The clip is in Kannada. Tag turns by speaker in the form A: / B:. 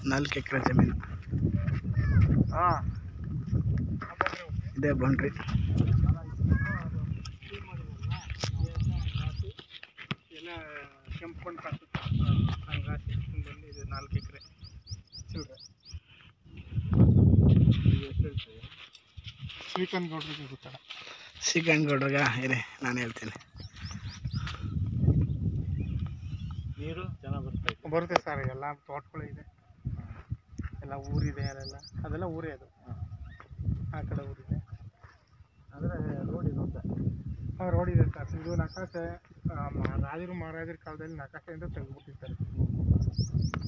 A: ನಾಲ್ಕು ಎಕರೆ ಜಮೀನು
B: ಹಾಂ
A: ಇದೇ ಬೌಂಡ್ರಿ
B: ಎಲ್ಲ ಕೆಂಪ್ಕೊಂಡು ಕಾಣಿಸುತ್ತೆ ಹಂಗಾಗಿ ಬಂದು ಇದು ನಾಲ್ಕು ಎಕರೆ ಚಿಲ್ಲರೆ ಶ್ರೀಕಾಂತ್ ಗೌಡ್ರಿಗೆ ಗೊತ್ತಲ್ಲ
A: ಶ್ರೀಕಾಂತ್ ಗೌಡ್ರಿಗ ಇರಿ ನಾನು ಹೇಳ್ತೀನಿ
B: ನೀರು ಚೆನ್ನಾಗಿ ಬರ್ತಾ ಬರುತ್ತೆ ಸರ್ ಎಲ್ಲ ತೋಟಗಳು ಇದೆ ಎಲ್ಲ ಊರಿದೆ ಅಲ್ಲೆಲ್ಲ ಅದೆಲ್ಲ ಊರೇ ಅದು ಆ ಕಡೆ ಊರಿದೆ
A: ಆದರೆ ರೋಡ್ ಇರುತ್ತೆ
B: ಹಾಂ ರೋಡ್ ಇದೆ ಸರ್ ಇದು ನಕಾಸೆ ಆ, ಮ- ರಾಜರು ಮಹಾರಾಜರ ಕಾಲದಲ್ಲಿ ನಕಾಸೆಯಿಂದ ತೆಗೆದುಬಿಟ್ಟಿರ್ತಾರೆ